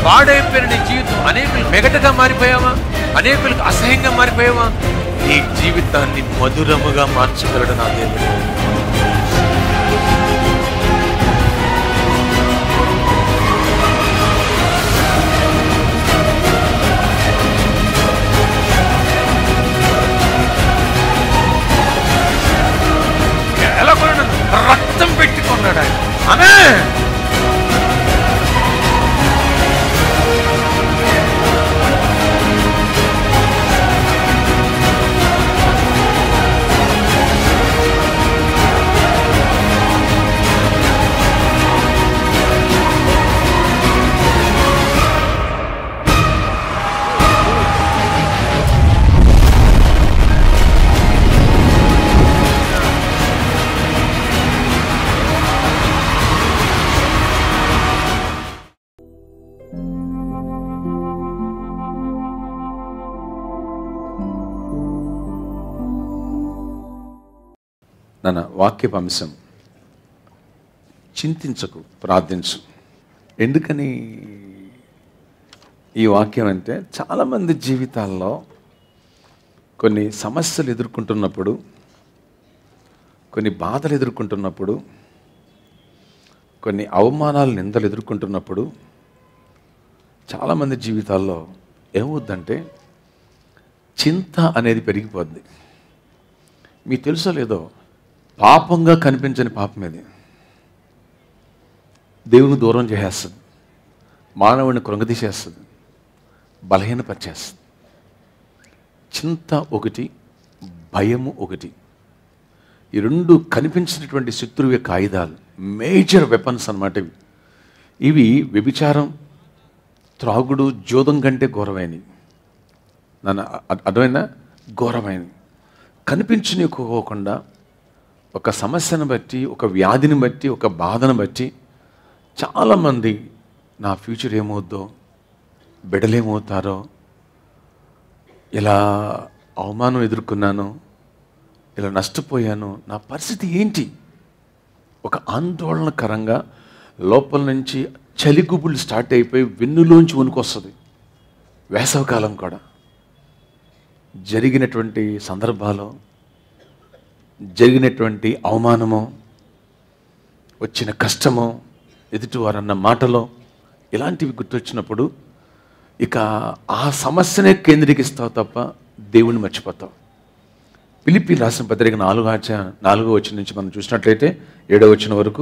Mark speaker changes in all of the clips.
Speaker 1: పాడైపోయిన నీ జీవితం అనేకులు మెగటగా మారిపోయావా అనేకులకు అసహ్యంగా మారిపోయావా నీ జీవితాన్ని మధురముగా మార్చగలడు నా దేవుడు ఎలా కొన్నాడు రక్తం పెట్టుకున్నాడు ఆయన అనే
Speaker 2: నన్న వాక్యపు అంశం చింతించకు ప్రార్థించు ఎందుకని ఈ వాక్యం అంటే చాలామంది జీవితాల్లో కొన్ని సమస్యలు ఎదుర్కొంటున్నప్పుడు కొన్ని బాధలు ఎదుర్కొంటున్నప్పుడు కొన్ని అవమానాలు నిందలు ఎదుర్కొంటున్నప్పుడు చాలామంది జీవితాల్లో ఏమవుద్దంటే చింత అనేది పెరిగిపోద్ది మీకు తెలుసో లేదో పాపంగా కనిపించని పాపం ఇది దేవుని దూరం చేసేస్తుంది మానవుని కృంగదీసేస్తుంది బలహీనపరిచేస్తుంది చింత ఒకటి భయము ఒకటి ఈ రెండు కనిపించినటువంటి శత్రువు యొక్క ఆయుధాలు మేజర్ వెపన్స్ అన్నమాట ఇవి ఇవి వ్యభిచారం త్రాగుడు జోదం కంటే ఘోరమైనవి నన్ను అ- అర్థమైందా ఘోరమైనవి కనిపించనికోకుండా ఒక సమస్యను బట్టి ఒక వ్యాధిని బట్టి ఒక బాధను బట్టి చాలామంది నా ఫ్యూచర్ ఏమవుద్దో బిడలేమవుతారో ఇలా అవమానం ఎదుర్కొన్నాను ఇలా నష్టపోయాను నా పరిస్థితి ఏంటి ఒక ఆందోళనకరంగా లోపల నుంచి చలిగుబులు స్టార్ట్ అయిపోయి వెన్నులోంచి వణుకొస్తుంది వేసవకాలం కూడా జరిగినటువంటి సందర్భాలు జరిగినటువంటి అవమానము వచ్చిన కష్టము ఎదుటివారన్న మాటలో ఇలాంటివి గుర్తొచ్చినప్పుడు ఇక ఆ సమస్యనే కేంద్రీకరిస్తావు తప్ప దేవుని మర్చిపోతావు పిలిపి రాసిన పత్రిక నాలుగో ఆచ నాలుగో వచ్చిన నుంచి మనం చూసినట్లయితే ఏడో వచ్చిన వరకు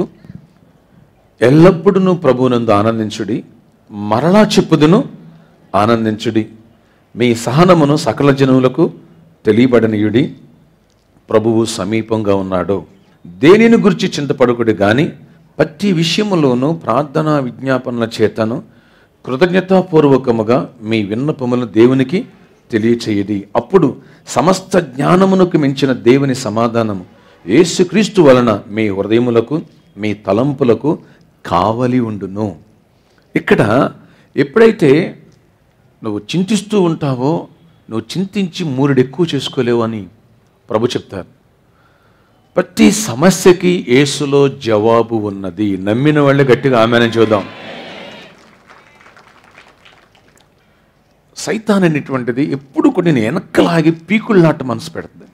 Speaker 2: ఎల్లప్పుడూ ప్రభువునందు ఆనందించుడి మరలా చెప్పుదును ఆనందించుడి మీ సహనమును సకల జనువులకు తెలియబడనీయుడి ప్రభువు సమీపంగా ఉన్నాడు దేనిని గురించి చింతపడకుడి గాని ప్రతి విషయములోనూ ప్రార్థనా విజ్ఞాపనల చేతను కృతజ్ఞతాపూర్వకముగా మీ విన్నపములను దేవునికి తెలియచేయడి అప్పుడు సమస్త జ్ఞానమునకు మించిన దేవుని సమాధానము యేసుక్రీస్తు వలన మీ హృదయములకు మీ తలంపులకు కావలి ఉండును ఇక్కడ ఎప్పుడైతే నువ్వు చింతిస్తూ ఉంటావో నువ్వు చింతించి మూరుడు ఎక్కువ చేసుకోలేవు అని ప్రభు చెప్తారు ప్రతి సమస్యకి యేసులో జవాబు ఉన్నది నమ్మిన వాళ్ళే గట్టిగా ఆమెను చూద్దాం సైతాన్ అనేటువంటిది ఎప్పుడు కూడా నేను వెనక్కలాగి పీకుల్లాట మనసు పెడుతుంది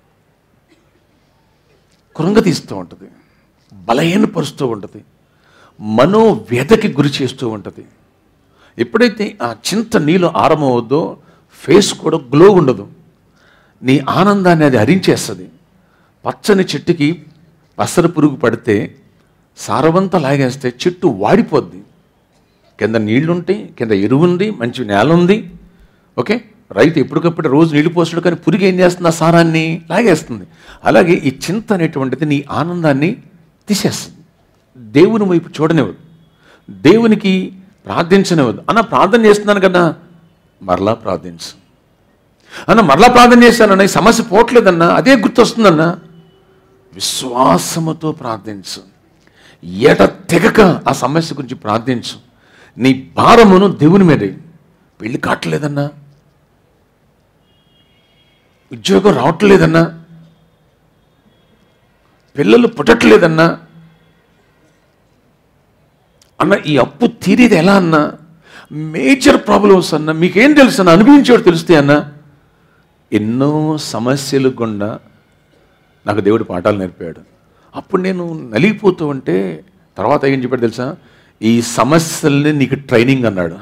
Speaker 2: కృంగతీస్తూ ఉంటుంది బలహీనపరుస్తూ ఉంటుంది మనోవ్యధకి గురి చేస్తూ ఉంటుంది ఎప్పుడైతే ఆ చింత నీలో ఆరంభమవుద్దో ఫేస్ కూడా గ్లో ఉండదు నీ ఆనందాన్ని అది హరించేస్తుంది పచ్చని చెట్టుకి పసర పురుగు పడితే సారవంతా లాగేస్తే చెట్టు వాడిపోద్ది కింద నీళ్లుంటాయి కింద ఎరువు ఉంది మంచి నేల ఉంది ఓకే రైతు ఎప్పటికప్పుడు రోజు నీళ్లు పోస్తాడు కానీ పురుగు ఏం చేస్తుంది ఆ సారాన్ని లాగేస్తుంది అలాగే ఈ చింత అనేటువంటిది నీ ఆనందాన్ని తీసేస్తుంది దేవుని వైపు చూడనివ్వదు దేవునికి ప్రార్థించనివ్వదు అన్న ప్రార్థన చేస్తున్నాను కదా మరలా ప్రార్థించు అన్న మరలా ప్రార్థన చేశానన్న ఈ సమస్య పోవట్లేదన్నా అదే గుర్తొస్తుందన్నా విశ్వాసముతో ప్రార్థించు ఎట తెగక ఆ సమస్య గురించి ప్రార్థించు నీ భారమును దేవుని మీదే పెళ్లి కావట్లేదన్నా ఉద్యోగం రావట్లేదన్నా పిల్లలు పుట్టట్లేదన్నా అన్న ఈ అప్పు తీరేది ఎలా అన్నా మేజర్ ప్రాబ్లమ్స్ అన్న మీకేం తెలుసు అన్న అనుభవించేవాడు తెలుస్తే అన్న ఎన్నో సమస్యలు గుండా నాకు దేవుడు పాఠాలు నేర్పాడు అప్పుడు నేను నలిగిపోతూ ఉంటే తర్వాత ఏం చెప్పాడు తెలుసా ఈ సమస్యల్ని నీకు ట్రైనింగ్ అన్నాడు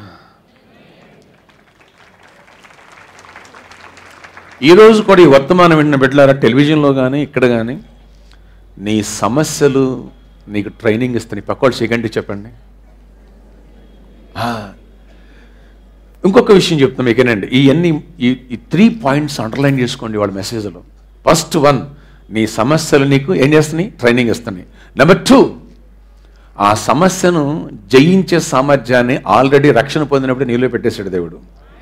Speaker 2: ఈరోజు కూడా ఈ వర్తమానం వింటున్న బిడ్డలారా టెలివిజన్లో కానీ ఇక్కడ కానీ నీ సమస్యలు నీకు ట్రైనింగ్ ఇస్తాయి పక్కోళ్ళు చేయకండి చెప్పండి ఆ, ఇంకొక విషయం చెప్తాను మీకేనండి ఇవన్నీ ఈ ఈ త్రీ పాయింట్స్ అండర్లైన్ చేసుకోండి వాళ్ళ మెసేజ్లో ఫస్ట్ వన్ నీ సమస్యలు నీకు ఏం చేస్తున్నాయి ట్రైనింగ్ ఇస్తున్నాయి నెంబర్ టూ ఆ సమస్యను జయించే సామర్థ్యాన్ని ఆల్రెడీ రక్షణ పొందినప్పుడు నీలో పెట్టేశాడు దేవుడు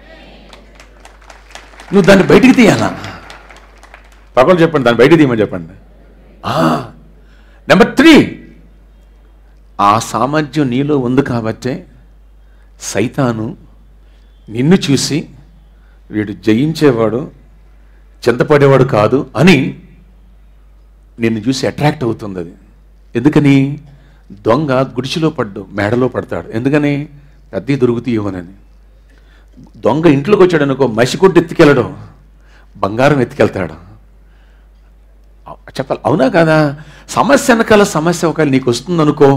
Speaker 2: నువ్వు దాన్ని బయటికి తీయాలా పక్కలు చెప్పండి దాన్ని బయటికి తీయమని చెప్పండి నెంబర్ త్రీ ఆ సామర్థ్యం నీలో ఉంది కాబట్టే సైతాను నిన్ను చూసి వీడు జయించేవాడు చింతపడేవాడు కాదు అని నిన్ను చూసి అట్రాక్ట్ అవుతుంది అది ఎందుకని దొంగ గుడిసెలో పడ్డు మేడలో పడతాడు ఎందుకని పెద్ద దొరుకుతీయమనని దొంగ ఇంట్లోకి వచ్చాడు అనుకో మసికొట్టు ఎత్తుకెళ్ళడం బంగారం ఎత్తుకెళ్తాడు అవ్- చెప్పాలి అవునా కదా సమస్య వెనకాల సమస్య ఒకవేళ నీకు వస్తుందనుకో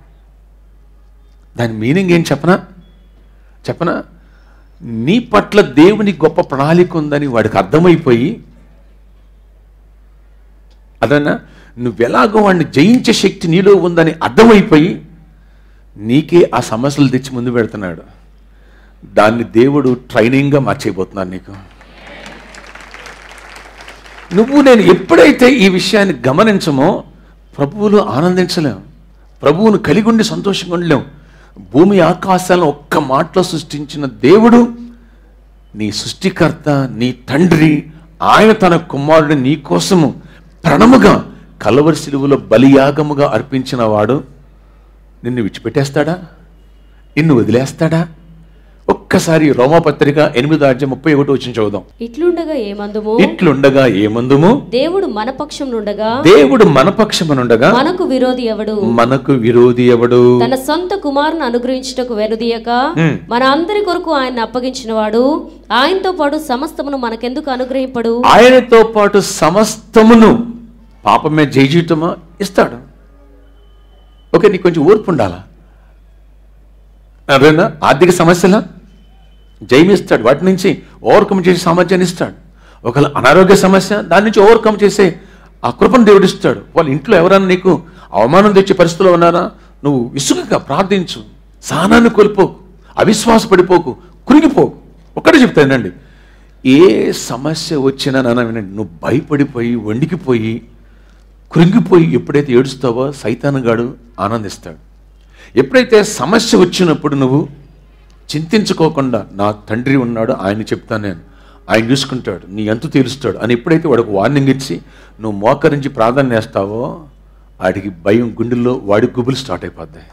Speaker 2: దాని మీనింగ్ ఏం చెప్పనా చెప్పనా నీ పట్ల దేవుని గొప్ప ప్రణాళిక ఉందని వాడికి అర్థమైపోయి అదన్నా నువ్వెలాగో వాడిని జయించే శక్తి నీలో ఉందని అర్థమైపోయి నీకే ఆ సమస్యలు తెచ్చి ముందు పెడుతున్నాడు దాన్ని దేవుడు ట్రైనింగ్గా మార్చేయబోతున్నాను నీకు నువ్వు నేను ఎప్పుడైతే ఈ విషయాన్ని గమనించమో ప్రభువులు ఆనందించలేం ప్రభువును కలిగి ఉండి సంతోషంగా ఉండలేం భూమి ఆకాశాలను ఒక్క మాటలో సృష్టించిన దేవుడు నీ సృష్టికర్త నీ తండ్రి ఆయన తన కుమారుడు నీ కోసము ప్రణముగా కలవరి శిలువలో బలియాగముగా అర్పించిన వాడు నిన్ను విడిచిపెట్టేస్తాడా నిన్ను వదిలేస్తాడా ఒక్కసారి రోమపత్రిక ఎనిమిదో అధ్యాయం ముప్పై ఒకటి వచ్చిన చదువుదాం
Speaker 3: ఇట్లుండగా ఏమందుము
Speaker 2: ఇట్లుండగా ఏమందుము
Speaker 3: దేవుడు మన పక్షం నుండగా
Speaker 2: దేవుడు మన పక్షమునుండగా
Speaker 3: మనకు విరోధి ఎవడు
Speaker 2: మనకు విరోధి ఎవడు
Speaker 3: తన సొంత కుమారుని అనుగ్రహించుటకు వెనుదీయక
Speaker 2: హ్మ్.
Speaker 3: మన అందరి కొరకు ఆయన అప్పగించిన వాడు ఆయనతో పాటు సమస్తమును మనకెందుకు అనుగ్రహింపడు
Speaker 2: ఆయనతో పాటు సమస్తమును పాపమే జయజీవితమా ఇస్తాడు ఓకే నీకు కొంచెం ఓర్పు ఉండాలా అదేనా ఆర్థిక సమస్యలా జయమిస్తాడు వాటి నుంచి ఓవర్కమ్ చేసే సామర్థ్యాన్ని ఇస్తాడు ఒకవేళ అనారోగ్య సమస్య దాని నుంచి ఓవర్కమ్ చేసే ఆ కృపను దేవుడు ఇస్తాడు వాళ్ళ ఇంట్లో ఎవరైనా నీకు అవమానం తెచ్చే పరిస్థితిలో ఉన్నారా నువ్వు విసుగుగా ప్రార్థించు సహనాన్ని కోల్పోకు అవిశ్వాస పడిపోకు కురిగిపోకు ఒక్కటే చెప్తానండి ఏ సమస్య వచ్చినా నాన్న వినండి నువ్వు భయపడిపోయి వణికిపోయి కృంగిపోయి ఎప్పుడైతే ఏడుస్తావో సైతానుగాడు ఆనందిస్తాడు ఎప్పుడైతే సమస్య వచ్చినప్పుడు నువ్వు చింతించుకోకుండా నా తండ్రి ఉన్నాడు ఆయన చెప్తాను నేను ఆయన చూసుకుంటాడు నీ అంతు తీరుస్తాడు అని ఎప్పుడైతే వాడికి వార్నింగ్ ఇచ్చి నువ్వు మోకరించి ప్రార్థన చేస్తావో వాడికి భయం గుండెల్లో వాడి గుబులు స్టార్ట్ అయిపోద్ది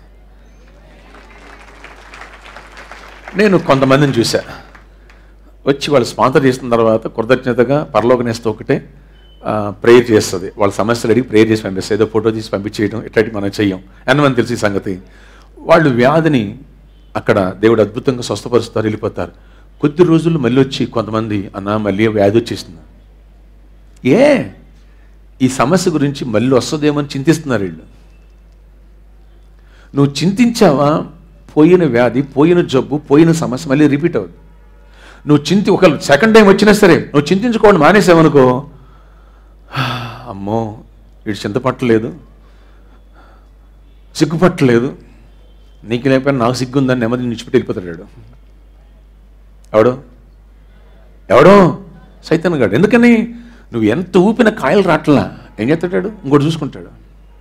Speaker 2: నేను కొంతమందిని చూసా వచ్చి వాళ్ళు స్పాన్సర్ చేసిన తర్వాత కృతజ్ఞతగా పరలోక నేస్త ఒకటే ప్రేయర్ చేస్తుంది వాళ్ళ సమస్యలు అడిగి ప్రేయర్ చేసి పంపిస్తుంది ఏదో ఫోటో తీసి పంపించేయడం ఇట్లాంటి మనం చెయ్యం అని మనం తెలిసి సంగతి వాళ్ళు వ్యాధిని అక్కడ దేవుడు అద్భుతంగా స్వస్థపరుస్తారు వెళ్ళిపోతారు కొద్ది రోజులు మళ్ళీ వచ్చి కొంతమంది అన్న మళ్ళీ వ్యాధి వచ్చేసింది ఏ ఈ సమస్య గురించి మళ్ళీ వస్తుందేమో అని చింతిస్తున్నారు వీళ్ళు నువ్వు చింతించావా పోయిన వ్యాధి పోయిన జబ్బు పోయిన సమస్య మళ్ళీ రిపీట్ అవుతుంది నువ్వు చింతి ఒక సెకండ్ టైం వచ్చినా సరే నువ్వు చింతించుకోండి మానేసావనుకో అమ్మో వీడు చింతపట్టలేదు సిగ్గుపట్టలేదు నీకు లేకపోయినా నాకు సిగ్గుందని నెమ్మది నిడిచిపెట్టి వెళ్ళిపోతాడు వీడు. ఎవడు ఎవడో సైతన్ గాడు ఎందుకని నువ్వు ఎంత ఊపిన కాయలు రాట్లా ఏం చేస్తాడు ఇంకోటి చూసుకుంటాడు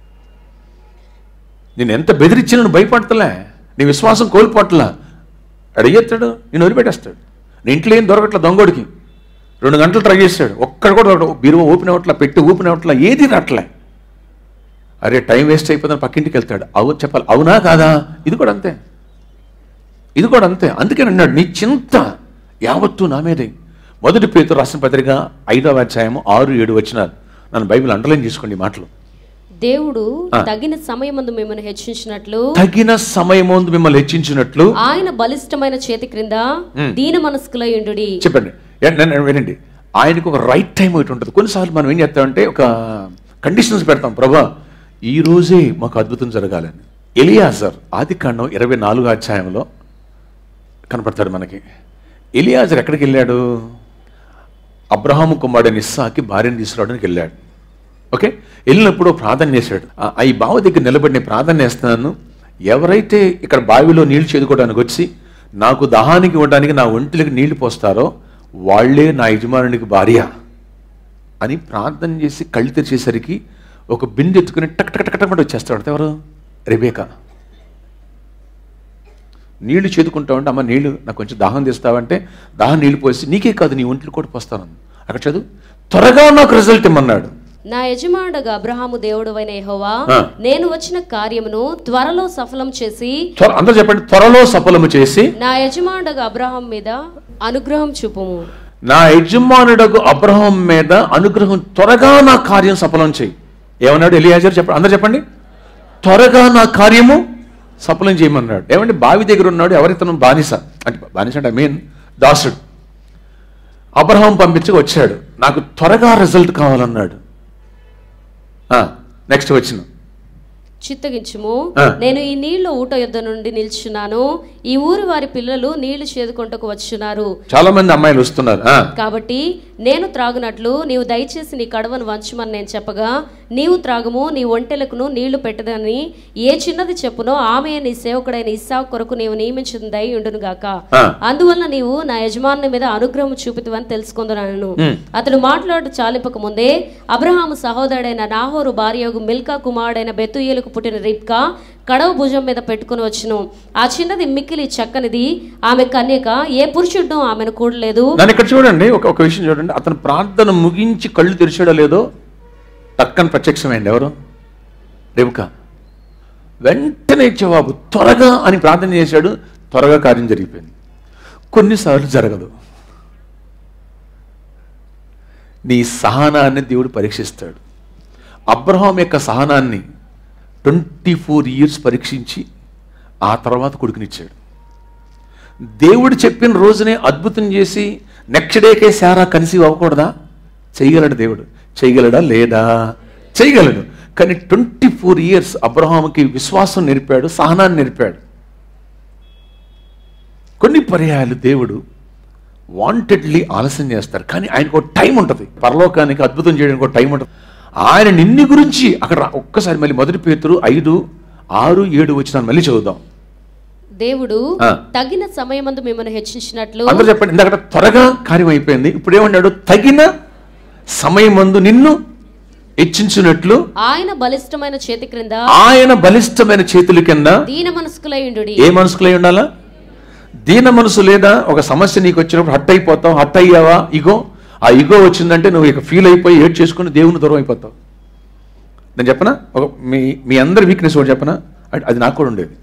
Speaker 2: నేను ఎంత బెదిరించినా నువ్వు భయపడతలే నీ విశ్వాసం కోల్పోట్లా అడిగేస్తాడు నేను వదిలిపెట్టేస్తాడు నీ ఇంట్లో ఏం దొరకట్లా దొంగోడికి రెండు గంటలు ట్రై చేస్తాడు ఒక్కడ కూడా దొరకడు బీరువా ఊపిన అవట్లా పెట్టి ఊపిన అవట్లా ఏది రాట్లే అరే టైం వేస్ట్ అయిపోతుందని పక్కింటికి వెళ్తాడు అవు చెప్పాలి అవునా కాదా ఇది కూడా అంతే ఇది కూడా అంతే అందుకే అన్నాడు నీ చింత యావత్తు నా మీదే మొదటి పేతురు రాసిన పత్రిక ఐదవ అధ్యాయము ఆరు ఏడు వచ్చినారు నన్ను బైబిల్ అండర్లైన్ చేసుకోండి ఈ మాటలు
Speaker 3: దేవుడు తగిన సమయమందు మిమ్మల్ని హెచ్చించినట్లు
Speaker 2: తగిన సమయమందు మిమ్మల్ని హెచ్చించినట్లు
Speaker 3: ఆయన బలిష్టమైన చేతి క్రింద దీన మనస్కులై ఉండు
Speaker 2: చెప్పండి ఏ- నేను- నేను వినండి ఆయనకు ఒక రైట్ టైం ఒకటి ఉంటుంది కొన్నిసార్లు మనం ఏం చేస్తామంటే ఒక కండిషన్స్ పెడతాం ప్రభా ఈ రోజే మాకు అద్భుతం జరగాలని ఎలియాజర్ ఆది కాండం ఇరవై నాలుగు అధ్యాయంలో కనపడతాడు మనకి ఎలియాజర్ ఎక్కడికి వెళ్ళాడు అబ్రహాము కుమారుడు ఇస్సాకి భార్యను తీసుకురావడానికి వెళ్ళాడు ఓకే వెళ్ళినప్పుడు ప్రార్థన చేశాడు ఆ- ఆ ఈ బావ దగ్గర నిలబడి నేను ప్రార్థన చేస్తున్నాను ఎవరైతే ఇక్కడ బావిలో నీళ్లు చేదుకోవడానికి వచ్చి నాకు దహానికి ఇవ్వడానికి నా ఒంటికి నీళ్లు పోస్తారో వాళ్ళే నా యజమానునికి భార్య అని ప్రార్థన చేసి కళ్ళు తెరిచేసరికి ఒక బిందె ఎత్తుకుని టక్ టక్ టక్ టక్ అని వచ్చేస్తాడు ఎవరు రెబేకా నీళ్లు చేదుకుంటా ఉంటే అమ్మ నీళ్లు నాకు కొంచెం దాహం తీస్తావంటే దాహం నీళ్లు పోసి నీకే కాదు నీ ఒంట్లో కూడా పోస్తాను అక్కడ చదువు త్వరగా నాకు రిజల్ట్ ఇమ్మన్నాడు
Speaker 3: నా యజమానుడగా అబ్రహాము దేవుడు అయిన యెహోవా
Speaker 2: ఆ.
Speaker 3: నేను వచ్చిన కార్యమును త్వరలో సఫలం చేసి
Speaker 2: త్వర అందరూ చెప్పండి త్వరలో సఫలము చేసి
Speaker 3: నా యజమానుడగా అబ్రహాం మీద అనుగ్రహం చూపుము
Speaker 2: నా యజమానుడకు అబ్రహం మీద అనుగ్రహం త్వరగా నా కార్యం సఫలం చేయి ఏమన్నాడు ఎలియాజర్ చెప్పండి అందరు చెప్పండి త్వరగా నా కార్యము సఫలం చేయమన్నాడు ఏమంటే బావి దగ్గర ఉన్నాడు ఎవరితను బానిస అంటే బానిస అంటే ఐ మీన్ దాసుడు అబ్రహం పంపించి వచ్చాడు నాకు త్వరగా రిజల్ట్ కావాలన్నాడు నెక్స్ట్ వచ్చిన
Speaker 3: చిత్తగించుము
Speaker 2: ఆ.
Speaker 3: నేను ఈ నీళ్లు ఊట యుద్ధ నుండి నిల్చున్నాను ఈ ఊరి వారి పిల్లలు నీళ్లు చేదుకొంటకు వచ్చున్నారు
Speaker 2: చాలా మంది అమ్మాయిలు వస్తున్నారు ఆ,
Speaker 3: కాబట్టి నేను త్రాగునట్లు నీవు దయచేసి నీ కడవను వంచమని నేను చెప్పగా నీవు త్రాగము నీ ఒంటెలకును నీళ్లు పెట్టదని ఏ చిన్నది చెప్పునో ఆమె నీ సేవకుడైన ఇస్సా కొరకు నీవు నియమించిన దయ ఉండును గాక
Speaker 2: ఆ.
Speaker 3: అందువల్ల నీవు నా యజమాని మీద అనుగ్రహం చూపితువని తెలుసుకుందనను అతడు మాట్లాడు చాలింపక ముందే అబ్రహాము సహోదరుడైన నాహోరు భార్యగు మిల్కా కుమారుడైన బెతుయేలుకు పుట్టిన రిబ్కా కడవ భుజం మీద పెట్టుకుని వచ్చును ఆ చిన్నది మిక్కిలి చక్కనిది ఆమె కన్యక ఏ పురుషుడు ఆమెను కూడలేదు
Speaker 2: నన్ను ఇక్కడ చూడండి ఒక ఒక విషయం చూడండి అతను ప్రార్థన ముగించి కళ్ళు తెరిచాడో లేదో టక్కని ప్రత్యక్షమైంది ఎవరు రేవుక వెంటనే జవాబు త్వరగా అని ప్రార్థన చేశాడు త్వరగా కార్యం జరిగిపోయింది కొన్నిసార్లు జరగదు నీ సహనాన్ని దేవుడు పరీక్షిస్తాడు అబ్రహాం యొక్క సహనాన్ని ట్వంటీ ఫోర్ ఇయర్స్ పరీక్షించి ఆ తర్వాత కొడుకునిచ్చాడు దేవుడు చెప్పిన రోజునే అద్భుతం చేసి నెక్స్ట్ డేకే సారా కన్సీవ్ అవ్వకూడదా చేయగలడు దేవుడు చేయగలడా లేదా చేయగలడు కానీ ట్వంటీ ఫోర్ ఇయర్స్ అబ్రహాంకి విశ్వాసం నేర్పాడు సహనాన్ని నేర్పాడు కొన్ని పర్యాయాలు దేవుడు వాంటెడ్లీ ఆలస్యం చేస్తారు కానీ ఆయనకు ఒక టైం ఉంటుంది పరలోకానికి అద్భుతం చేయడానికి ఒక టైం ఉంటుంది ఆయన నిన్ను గురించి అక్కడ రా- ఒక్కసారి మళ్ళీ మొదటి పేతురు ఐదు ఆరు ఏడు వచ్చిన మళ్ళీ చదువుదాం
Speaker 3: దేవుడు
Speaker 2: ఆ.
Speaker 3: తగిన సమయమందు మిమ్మల్ని హెచ్చించినట్లు
Speaker 2: అందరూ చెప్పండి ఇందాక త్వరగా కార్యం అయిపోయింది ఇప్పుడు ఏమన్నాడు తగిన సమయమందు నిన్ను హెచ్చించినట్లు
Speaker 3: ఆయన బలిష్టమైన చేతి క్రింద
Speaker 2: ఆయన బలిష్టమైన చేతుల కింద
Speaker 3: దీన మనస్కులయుండు
Speaker 2: ఏ మనసుకులై ఉండాలా దీన మనసు లేదా ఒక సమస్య నీకు వచ్చినప్పుడు హట్ అయిపోతావు హట్ అయ్యావా ఇగో ఆ ఇగో వచ్చిందంటే నువ్వు ఇక ఫీల్ అయిపోయి ఏడ్ చేసుకుని దేవుని దూరం అయిపోతావు నేను చెప్పనా ఒక మీ మీ అందరి వీక్నెస్ ఒకటి చెప్పనా అది- అది నాకు కూడా ఉండేది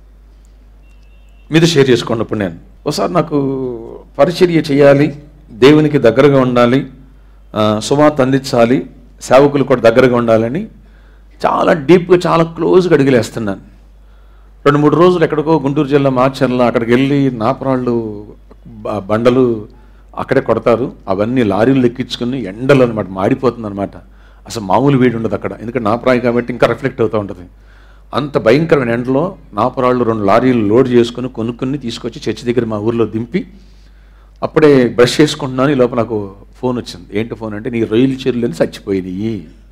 Speaker 2: మీతో షేర్ చేసుకోండి ఇప్పుడు నేను ఒకసారి నాకు పరిచర్య చేయాలి దేవునికి దగ్గరగా ఉండాలి ఆ, సువార్త అందించాలి సేవకులు కూడా దగ్గరగా ఉండాలని చాలా డీప్గా చాలా క్లోజ్గా అడిగిలేస్తున్నాను రెండు మూడు రోజులు ఎక్కడికో గుంటూరు జిల్లా మార్చర్ల అక్కడికి వెళ్ళి నాపరాళ్ళు బ- బండలు అక్కడే కొడతారు అవన్నీ లారీలు ఎక్కించుకుని ఎండలు అనమాట మాడిపోతుంది అనమాట అసలు మామూలు వేడి ఉండదు అక్కడ ఎందుకంటే నాపరాయి కాబట్టి ఇంకా రిఫ్లెక్ట్ అవుతూ ఉంటుంది అంత భయంకరమైన ఎండలో నాపరాళ్ళు రెండు లారీలు లోడ్ చేసుకుని కొనుక్కుని తీసుకొచ్చి చర్చి దగ్గర మా ఊర్లో దింపి అప్పుడే బ్రష్ చేసుకుంటున్నాను ఈ లోపల నాకు ఫోన్ వచ్చింది ఏంటి ఫోన్ అంటే నీ రొయ్యలు చెరువులని చచ్చిపోయినాయి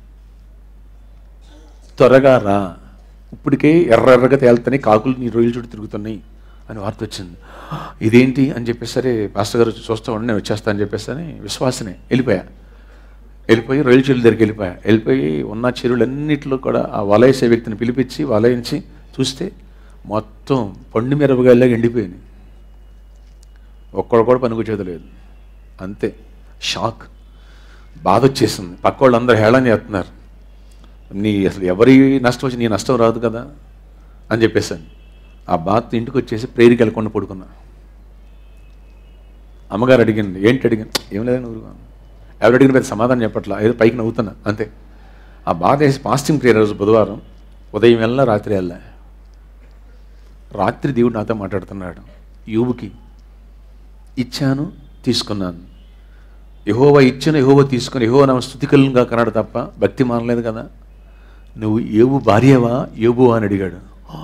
Speaker 2: త్వరగా రా ఇప్పటికే ఎర్ర ఎర్రగా తేలుతున్నాయి కాకులు నీ రొయ్యలు చుట్టూ తిరుగుతున్నాయి అని వార్త వచ్చింది ఇదేంటి అని చెప్పేసి సరే పాస్టర్ గారు చూస్తూ ఉండి నేను వచ్చేస్తా అని చెప్పేసి అని విశ్వాసనే వెళ్ళిపోయా వెళ్ళిపోయి రొయ్యల చెరువుల దగ్గరికి వెళ్ళిపోయా వెళ్ళిపోయి ఉన్న చెరువులన్నింటిలో కూడా ఆ వలయేసే వ్యక్తిని పిలిపించి వలయించి చూస్తే మొత్తం పండు మిరపకాయలాగా ఎండిపోయింది ఒక్కడు కూడా పనికొచ్చేది లేదు అంతే షాక్ బాధ వచ్చేసింది పక్క వాళ్ళందరూ హేళన చేస్తున్నారు నీ అసలు ఎవరి నష్టం వచ్చి నీ నష్టం రాదు కదా అని చెప్పేసాను ఆ బాధ ఇంటికి వచ్చేసి ప్రేరికి వెళ్ళకుండా పడుకున్నా అమ్మగారు అడిగింది ఏంటి అడిగింది ఏం లేదని ఊరుగా ఎవరు అడిగిన పెద్ద సమాధానం చెప్పట్లా ఏదో పైకి నవ్వుతున్నా అంతే ఆ బాధ వేసి ఫాస్టింగ్ ప్రేయర్ రోజు బుధవారం ఉదయం వెళ్ళా రాత్రి వెళ్ళా రాత్రి దేవుడు నాతో మాట్లాడుతున్నాడు యూబుకి ఇచ్చాను తీసుకున్నాను యహోవా ఇచ్చిన యహోవా తీసుకుని యహోవా నా స్థుతికలంగా కన్నాడు తప్ప భక్తి మానలేదు కదా నువ్వు ఏవు భార్యవా ఏబు అని అడిగాడు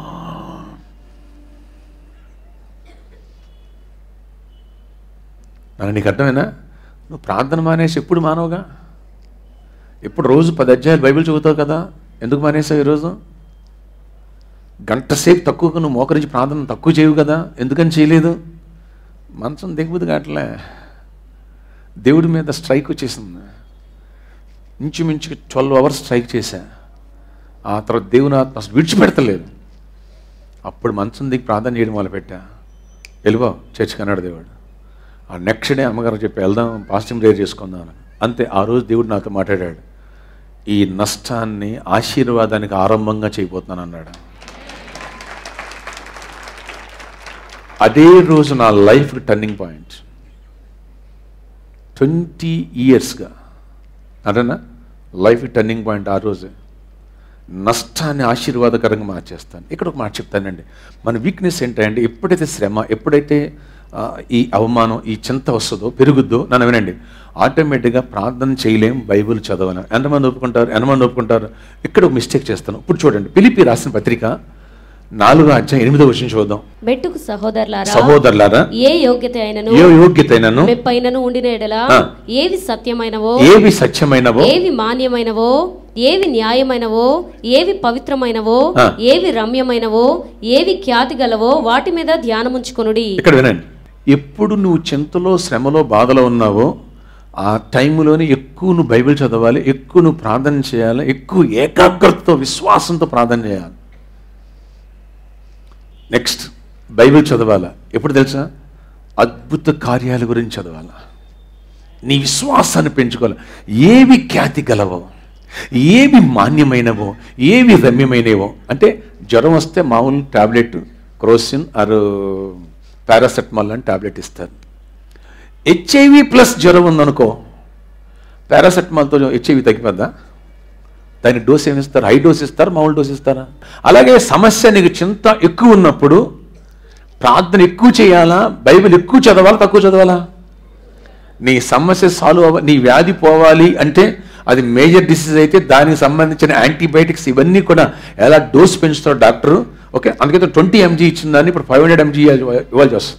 Speaker 2: నన్ను నీకు అర్థమేనా నువ్వు ప్రార్థన మానేసి ఎప్పుడు మానవుగా ఎప్పుడు రోజు పది అధ్యాయాలు బైబిల్ చదువుతావు కదా ఎందుకు మానేసావు ఈరోజు గంట సేపు తక్కువగా నువ్వు మోకరించి ప్రార్థన తక్కువ చేయవు కదా ఎందుకని చేయలేదు మంచం దిగుబడి కావట్లే దేవుడి మీద స్ట్రైక్ వచ్చేసింది ఇంచుమించు ట్వెల్వ్ అవర్స్ స్ట్రైక్ చేశా ఆ తర్వాత దేవుని ఆత్మ అసలు విడిచిపెడతలేదు అప్పుడు మంచం దిగి ప్రార్థన చేయడం మొదలుపెట్టా వెళ్ళిపో చర్చికి అన్నాడు దేవుడు ఆ నెక్స్ట్ డే అమ్మగారు చెప్పి వెళ్దాం పాజిటివ్ ప్రేయర్ చేసుకుందాం అని అంతే ఆ రోజు దేవుడు నాతో మాట్లాడాడు ఈ నష్టాన్ని ఆశీర్వాదానికి ఆరంభంగా చేయబోతున్నాను అన్నాడు అదే రోజు నా లైఫ్ టర్నింగ్ పాయింట్ ట్వంటీ ఇయర్స్గా అదేనా లైఫ్ టర్నింగ్ పాయింట్ ఆ రోజే నష్టాన్ని ఆశీర్వాదకరంగా మార్చేస్తాను ఇక్కడ ఒక మాట చెప్తానండి మన వీక్నెస్ ఏంటంటే ఎప్పుడైతే శ్రమ ఎప్పుడైతే ఆ, ఈ అవమానం ఈ చింత వస్తుందో పెరుగుద్దో నన్ను వినండి ఆటోమేటిక్గా ప్రార్థన చేయలేం బైబిల్ చదవలేం ఎంతమంది ఒప్పుకుంటారు ఎంతమంది ఒప్పుకుంటారు ఇక్కడ ఒక మిస్టేక్ చేస్తాను ఇప్పుడు చూడండి పిలిపి రాసిన పత్రిక నాలుగో అధ్యాయం ఎనిమిదో వచ్చిన చూద్దాం
Speaker 3: బెట్టుకు సహోదరులారా
Speaker 2: సహోదరులారా
Speaker 3: ఏ యోగ్యత అయినను
Speaker 2: ఏ యోగ్యత అయినను
Speaker 3: మెప్పైనను ఉండిన ఎడలా
Speaker 2: ఆ.
Speaker 3: ఏవి సత్యమైనవో
Speaker 2: ఏవి సత్యమైనవో
Speaker 3: ఏవి మాన్యమైనవో ఏవి న్యాయమైనవో ఏవి పవిత్రమైనవో
Speaker 2: ఆ.
Speaker 3: ఏవి రమ్యమైనవో ఏవి ఖ్యాతి గలవో వాటి మీద ధ్యానముంచుకొనుడి
Speaker 2: ఇక్కడ వినండి ఎప్పుడు నువ్వు చింతలో శ్రమలో బాధలో ఉన్నావో ఆ టైంలోనే ఎక్కువ నువ్వు బైబిల్ చదవాలి ఎక్కువ నువ్వు ప్రార్థన చేయాలి ఎక్కువ ఏకాగ్రతతో విశ్వాసంతో ప్రార్థన చేయాలి నెక్స్ట్ బైబిల్ చదవాలా ఎప్పుడు తెలుసా అద్భుత కార్యాల గురించి చదవాలా నీ విశ్వాసాన్ని పెంచుకోవాలి ఏవి ఖ్యాతి గలవో ఏవి మాన్యమైనవో ఏవి రమ్యమైనవో అంటే జ్వరం వస్తే మామూలు టాబ్లెట్ క్రోసిన్ ఆర్ పారాసెటమాల్ అని టాబ్లెట్ ఇస్తారు హెచ్ఐవి ప్లస్ జ్వరం ఉందనుకో పారాసెటమాల్తో హెచ్ఐవి తగ్గిపోద్దా దానికి డోస్ ఏమి ఇస్తారు హై డోస్ ఇస్తారు మామూలు డోస్ ఇస్తారా అలాగే సమస్య నీకు చింత ఎక్కువ ఉన్నప్పుడు ప్రార్థన ఎక్కువ చేయాలా బైబిల్ ఎక్కువ చదవాలా తక్కువ చదవాలా నీ సమస్య సాల్వ్ అవ్వ నీ వ్యాధి పోవాలి అంటే అది మేజర్ డిసీజ్ అయితే దానికి సంబంధించిన యాంటీబయాటిక్స్ ఇవన్నీ కూడా ఎలా డోస్ పెంచుతారు డాక్టర్ ఓకే అందుకైతే ట్వంటీ ఎంజీ ఇచ్చిన దాన్ని ఇప్పుడు ఫైవ్ హండ్రెడ్ ఎంజీ ఇవ్వాల్సి వస్తుంది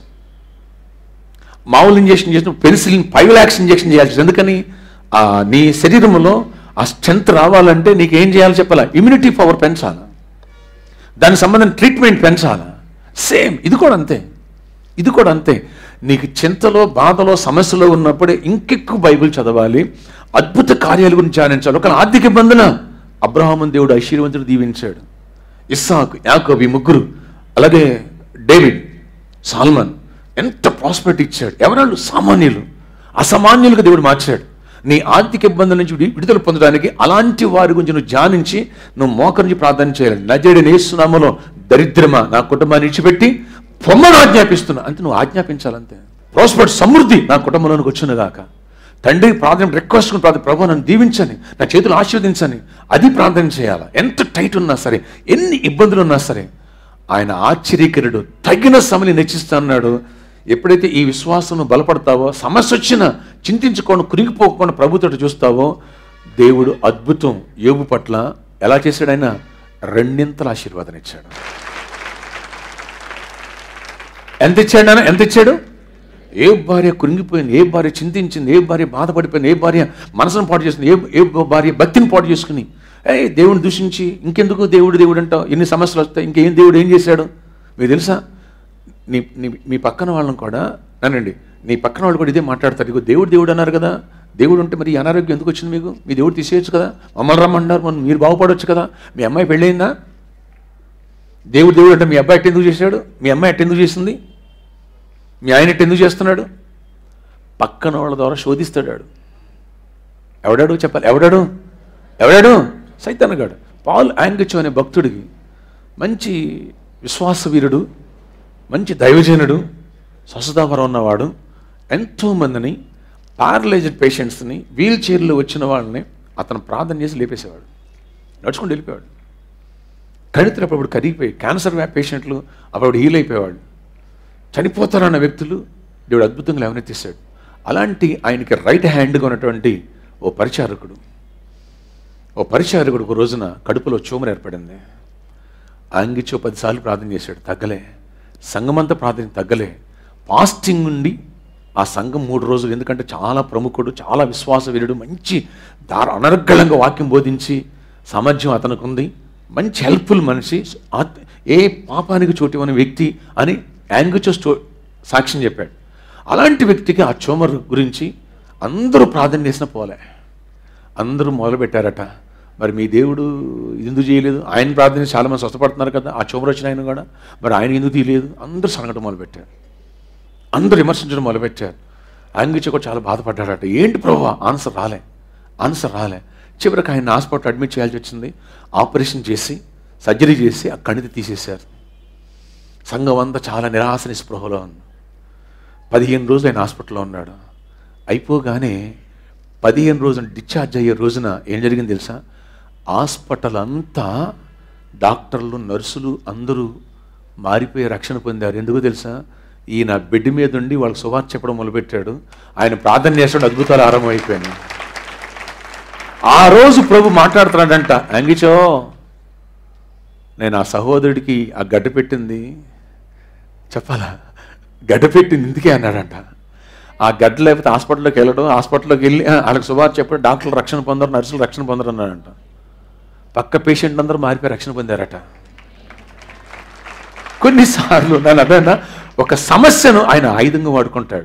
Speaker 2: మామూలు ఇంజెక్షన్ చేసిన పెన్సిలిన్ ఫైవ్ ల్యాక్స్ ఇంజెక్షన్ చేయాల్సి వస్తుంది. ఎందుకని ఆ నీ శరీరంలో ఆ స్ట్రెంత్ రావాలంటే నీకు ఏం చేయాలో చెప్పాలా ఇమ్యూనిటీ పవర్ పెంచాలా దానికి సంబంధించిన ట్రీట్మెంట్ పెంచాలా సేమ్ ఇది కూడా అంతే ఇది కూడా అంతే నీకు చింతలో బాధలో సమస్యలో ఉన్నప్పుడే ఇంకెక్కువ బైబిల్ చదవాలి అద్భుత కార్యాల గురించి ధ్యానించాలి ఒక ఆర్థిక ఇబ్బందున అబ్రహాము దేవుడు ఐశ్వర్యవంతుడు దీవించాడు ఇస్సాకు యాకోబు ఈ ముగ్గురు అలాగే డేవిడ్ సాల్మన్ ఎంత ప్రాస్పెరిటీ ఇచ్చాడు ఎవరాళ్ళు సామాన్యులు అసామాన్యులుగా దేవుడు మార్చాడు నీ ఆర్థిక ఇబ్బందుల నుంచి విడి- విడుదల పొందడానికి అలాంటి వారి గురించి నువ్వు ధ్యానించి నువ్వు మోకరించి ప్రార్థన చేయాలి నజడి నేస్తున్నాములో దరిద్రమా నా కుటుంబాన్ని ఇచ్చిపెట్టి పొమ్మను ఆజ్ఞాపిస్తున్నా అంతే నువ్వు ఆజ్ఞాపించాలంతే ప్రాస్పెట్ సమృద్ధి నా కుటుంబంలోనికి వచ్చిన గాక తండ్రి ప్రార్థన రిక్వెస్ట్ ప్రార్థన ప్రభు నన్ను దీవించని నా చేతులు ఆశీర్వదించని అది ప్రార్థన చేయాలి ఎంత టైట్ ఉన్నా సరే ఎన్ని ఇబ్బందులు ఉన్నా సరే ఆయన ఆశ్చర్యకరుడు తగిన సమని నెచ్చిస్తున్నాడు ఎప్పుడైతే ఈ విశ్వాసం బలపడతావో సమస్య వచ్చినా చింతించుకోకుండా కురిగిపోకుండా ప్రభుతో చూస్తావో దేవుడు అద్భుతం యోగు పట్ల ఎలా చేశాడు ఆయన రెండింతల ఆశీర్వాదం ఇచ్చాడు ఎంత ఇచ్చాడు ఆయన ఎంత ఇచ్చాడు ఏ భార్య కురింగిపోయింది ఏ భార్య చింతించింది ఏ భార్య బాధపడిపోయింది ఏ భార్య మనసును పాటు చేసింది ఏ ఏ భార్య భక్తిని పాటు చేసుకుని ఏ దేవుడిని దూషించి ఇంకెందుకు దేవుడు దేవుడు అంటావు ఎన్ని సమస్యలు వస్తాయి ఇంకేం దేవుడు ఏం చేశాడు మీకు తెలుసా నీ నీ మీ పక్కన వాళ్ళని కూడా అనండి నీ పక్కన వాళ్ళు కూడా ఇదే మాట్లాడతారు ఇగో దేవుడు దేవుడు అన్నారు కదా దేవుడు ఉంటే మరి ఈ అనారోగ్యం ఎందుకు వచ్చింది మీకు మీ దేవుడు తీసేయచ్చు కదా మమ్మల్ని రమ్మన్నారు మనం మీరు బాగుపడవచ్చు కదా మీ అమ్మాయి పెళ్ళయిందా దేవుడు దేవుడు అంటే మీ అబ్బాయి ఎట్ట ఎందుకు చేశాడు మీ అమ్మాయి ఎట్ట ఎందుకు చేసింది మీ ఆయన ఎట్ట ఎందుకు చేస్తున్నాడు పక్కన వాళ్ళ ద్వారా శోధిస్తాడు వాడు. ఎవడాడు చెప్పాలి ఎవడాడు ఎవడాడు సైతానగాడు పాల్ యాంగచు అనే భక్తుడికి మంచి విశ్వాసవీరుడు మంచి దైవజనుడు స్వస్థతావరం ఉన్నవాడు ఎంతోమందిని పారలైజ్డ్ పేషెంట్స్ని వీల్ చైర్లో వచ్చిన వాళ్ళని అతను ప్రార్థన చేసి లేపేసేవాడు నడుచుకుంటూ వెళ్ళిపోయాడు కణితులు అప్పుడు కరిగిపోయి క్యాన్సర్ పేషెంట్లు అప్పుడు హీల్ అయిపోయేవాళ్ళు చనిపోతారన్న వ్యక్తులు దేవుడు అద్భుతంగా లేవనెత్తేశాడు అలాంటి ఆయనకి రైట్ హ్యాండ్గా ఉన్నటువంటి ఓ పరిచారకుడు ఓ పరిచారకుడు ఒక రోజున కడుపులో చోమరు ఏర్పడింది ఆంగిచో పదిసార్లు ప్రార్థన చేశాడు తగ్గలే సంఘమంతా ప్రార్థన తగ్గలే ఫాస్టింగ్ ఉండి ఆ సంఘం మూడు రోజులు ఎందుకంటే చాలా ప్రముఖుడు చాలా విశ్వాస వీరుడు మంచి దార అనర్గళంగా వాక్యం బోధించి సామర్థ్యం అతనికి ఉంది మంచి హెల్ప్ఫుల్ మనిషి ఆత్- ఏ పాపానికి చోటు ఇవ్వని వ్యక్తి అని యాంగిచో స్టో సాక్ష్యం చెప్పాడు అలాంటి వ్యక్తికి ఆ చోమర్ గురించి అందరూ ప్రార్థన చేసిన పోలే అందరూ మొదలుపెట్టారట మరి మీ దేవుడు ఇది ఎందుకు చేయలేదు ఆయన ప్రార్థన చాలా మంది స్వస్థపడుతున్నారు కదా ఆ చోమరు వచ్చిన ఆయన కూడా మరి ఆయన ఎందుకు తీయలేదు అందరూ సనగటం మొదలుపెట్టారు అందరూ విమర్శించడం మొదలుపెట్టారు అంగిచి కూడా చాలా బాధపడ్డాడట ఏంటి ప్రభు ఆన్సర్ రాలే ఆన్సర్ రాలే చివరికి ఆయన హాస్పిటల్ అడ్మిట్ చేయాల్సి వచ్చింది ఆపరేషన్ చేసి సర్జరీ చేసి ఆ కణితి తీసేశారు సంఘం అంతా చాలా నిరాశ నిస్పృహలో ఉంది పదిహేను రోజులు ఆయన హాస్పిటల్లో ఉన్నాడు అయిపోగానే పదిహేను రోజులు డిశ్చార్జ్ అయ్యే రోజున ఏం జరిగింది తెలుసా హాస్పిటల్ అంతా డాక్టర్లు నర్సులు అందరూ మారిపోయి రక్షణ పొందారు ఎందుకో తెలుసా ఈయన బెడ్ మీద ఉండి వాళ్ళకి సువార్త చెప్పడం మొదలుపెట్టాడు ఆయన ప్రార్థన చేసాడు అద్భుతాలు ఆరంభమైపోయాయి ఆ రోజు ప్రభు మాట్లాడుతున్నాడంట అంగిచో నేను ఆ సహోదరుడికి ఆ గడ్డ పెట్టింది చెప్పాలా గడ్డ పెట్టింది ఇందుకే అన్నాడంట ఆ గడ్డ లేకపోతే హాస్పిటల్లోకి వెళ్ళడం హాస్పిటల్లోకి వెళ్ళి "ఆ, వాళ్ళకి శుభార్త చెప్పాడు డాక్టర్లు రక్షణ పొందరు నర్సులు రక్షణ పొందరు అన్నాడంట పక్క పేషెంట్ అందరూ మారిపోయి రక్షణ పొందారట కొన్నిసార్లు నేను అదేనా ఒక సమస్యను ఆయన ఆయుధంగా వాడుకుంటాడు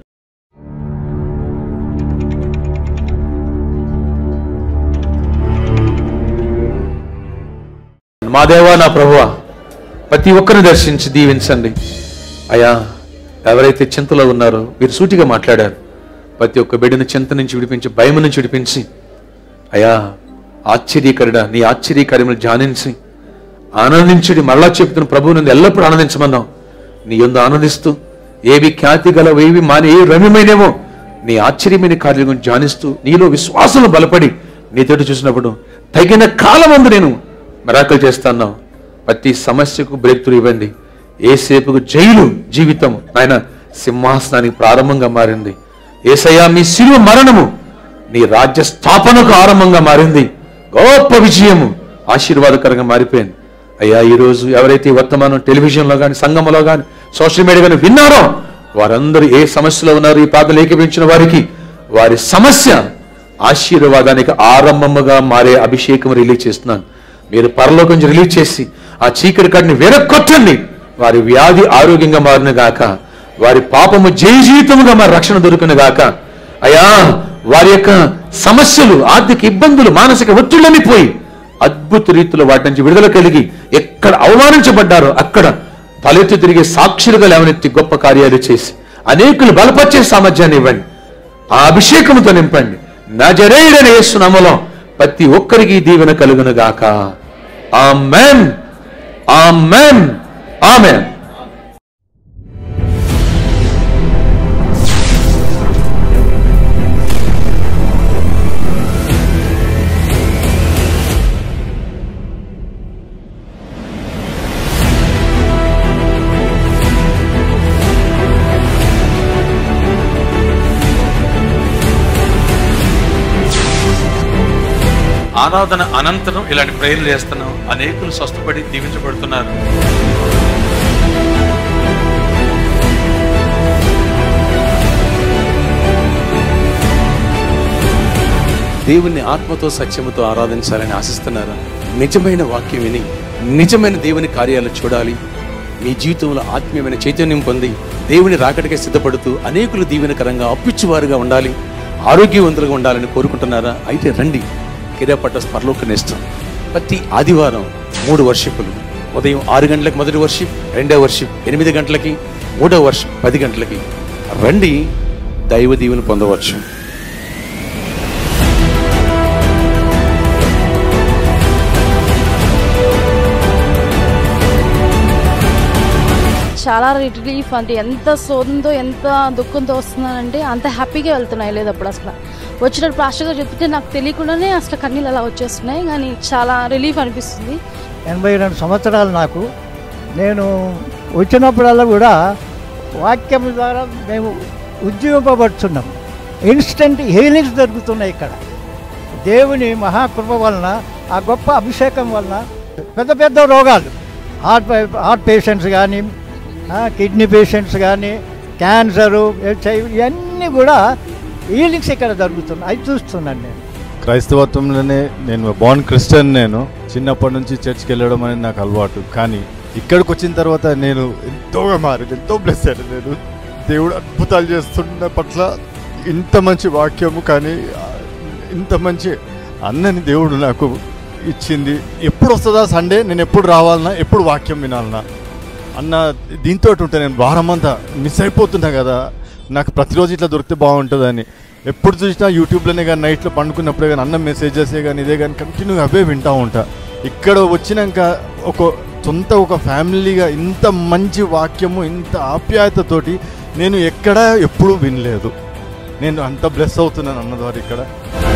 Speaker 2: మా దేవా నా ప్రభువా ప్రతి ఒక్కరిని దర్శించి దీవించండి అయ్యా ఎవరైతే చింతలో ఉన్నారో మీరు సూటిగా మాట్లాడారు ప్రతి ఒక్క బిడ్డని చింత నుంచి విడిపించి భయం నుంచి విడిపించి అయ్యా ఆశ్చర్యకరుడ నీ ఆశ్చర్యకార్యములు ధ్యానించి ఆనందించుడి మరలా చెప్తున్న ప్రభువు నుండి ఎల్లప్పుడూ ఆనందించమన్నాం నీ యొందు ఆనందిస్తూ ఏవి ఖ్యాతి గల ఏవి మాని ఏ రమ్యమైనవో నీ ఆశ్చర్యమైన కార్యం గురించి ధ్యానిస్తూ నీలో విశ్వాసం బలపడి నీ తోటి చూసినప్పుడు తగిన కాలమందు నేను మెరాకలు చేస్తాను ప్రతి సమస్యకు బ్రేక్ త్రూ ఇవ్వండి ఏ సేపుకు జైలు జీవితం ఆయన సింహాసనానికి ప్రారంభంగా మారింది ఏసయ్యా మీ శిలువ మరణము నీ రాజ్య స్థాపనకు ఆరంభంగా మారింది గొప్ప విజయము ఆశీర్వాదకరంగా మారిపోయింది అయ్యా ఈరోజు ఎవరైతే ఈ వర్తమానం టెలివిజన్లో కానీ సంఘంలో కానీ సోషల్ మీడియా కానీ విన్నారో వారందరూ ఏ సమస్యలో ఉన్నారు ఈ ప్రార్థన ఏకీపించిన వారికి వారి సమస్య ఆశీర్వాదానికి ఆరంభముగా మారే అభిషేకం రిలీజ్ చేస్తున్నాను మీరు పరలోకం నుంచి రిలీజ్ చేసి ఆ చీకటి కాడిని వెరక్కొట్టండి వారి వ్యాధి ఆరోగ్యంగా మారిన గాక వారి పాపము జయ జీవితముగా మరి రక్షణ దొరికిన గాక అయా వారి యొక్క సమస్యలు ఆర్థిక ఇబ్బందులు మానసిక ఒత్తిళ్ళని పోయి అద్భుత రీతిలో వాటి నుంచి విడుదల కలిగి ఎక్కడ అవమానించబడ్డారో అక్కడ తలెత్తి తిరిగే సాక్షులుగా లేవనెత్తి గొప్ప కార్యాలు చేసి అనేకులు బలపరిచే సామర్థ్యాన్ని ఇవ్వండి ఆ అభిషేకముతో నింపండి నజరేయుడని యేసునామలో ప్రతి ఒక్కరికి దీవెన కలుగును గాక ఆమెన్ ఆమెన్ ఆమెన్
Speaker 1: ఆరాధన అనంతరం ఇలాంటి ప్రేయర్లు చేస్తున్నాం అనేకులు స్వస్థపడి దీవించబడుతున్నారు
Speaker 4: దేవుని ఆత్మతో సత్యముతో ఆరాధించాలని ఆశిస్తున్నారా నిజమైన వాక్యం విని నిజమైన దేవుని కార్యాలు చూడాలి మీ జీవితంలో ఆత్మీయమైన చైతన్యం పొంది దేవుని రాకడికే సిద్ధపడుతూ అనేకులు దీవెనకరంగా అప్పిచ్చువారుగా ఉండాలి ఆరోగ్యవంతులుగా ఉండాలని కోరుకుంటున్నారా అయితే రండి కిరాపట్ట పరలోక నేస్తం ప్రతి ఆదివారం మూడు వర్షిపులు ఉదయం ఆరు గంటలకు మొదటి వర్షిప్ రెండో వర్షిప్ ఎనిమిది గంటలకి మూడో వర్షిప్ పది గంటలకి రండి దైవ దీవెన పొందవచ్చు
Speaker 5: చాలా రిలీఫ్ అంటే ఎంత శోధంతో ఎంత దుఃఖంతో వస్తున్నానంటే అంత హ్యాపీగా వెళ్తున్నాయి లేదు అప్పుడు అసలు వచ్చినప్పుడు పాస్టర్ గారు చెప్తే నాకు తెలియకుండానే అసలు కన్నీళ్ళు అలా వచ్చేస్తున్నాయి కానీ చాలా రిలీఫ్ అనిపిస్తుంది
Speaker 6: ఎనభై రెండు సంవత్సరాలు నాకు నేను వచ్చినప్పుడల్లా కూడా వాక్యం ద్వారా మేము ఉద్యోగపడుతున్నాం ఇన్స్టెంట్ హీలింగ్స్ జరుగుతున్నాయి ఇక్కడ దేవుని మహాకృప వలన ఆ గొప్ప అభిషేకం వలన పెద్ద పెద్ద రోగాలు హార్ట్ హార్ట్ పేషెంట్స్ కానీ కిడ్నీ పేషెంట్స్ కానీ క్యాన్సరు హెచ్ఐవి ఇవన్నీ కూడా హీలింగ్స్ ఇక్కడ జరుగుతున్నాయి అవి చూస్తున్నాను నేను
Speaker 7: క్రైస్తవత్వంలోనే నేను బాన్ క్రిస్టియన్ నేను చిన్నప్పటి నుంచి చర్చ్కి వెళ్ళడం అనేది నాకు అలవాటు కానీ ఇక్కడికి వచ్చిన తర్వాత నేను ఎంతోగా మారాను ఎంతో బ్లెస్ అయ్యాను నేను దేవుడు అద్భుతాలు చేస్తున్న పట్ల ఇంత మంచి వాక్యము కానీ ఇంత మంచి అన్నని దేవుడు నాకు ఇచ్చింది ఎప్పుడు వస్తుందా సండే నేను ఎప్పుడు రావాలన్నా ఎప్పుడు వాక్యం వినాలన్నా అన్న దీంతో ఉంటే నేను వారమంతా మిస్ అయిపోతున్నా కదా నాకు ప్రతిరోజు ఇట్లా దొరికితే బాగుంటుందని ఎప్పుడు చూసినా యూట్యూబ్లోనే కానీ నైట్లో పండుకున్నప్పుడే కానీ అన్న మెసేజెసే కానీ ఇదే కానీ కంటిన్యూగా అవే వింటూ ఉంటా ఇక్కడ వచ్చినాక ఒక సొంత ఒక ఫ్యామిలీగా ఇంత మంచి వాక్యము ఇంత ఆప్యాయతతోటి నేను ఎక్కడా ఎప్పుడూ వినలేదు నేను అంత బ్లెస్ అవుతున్నాను అన్న ద్వారా ఇక్కడ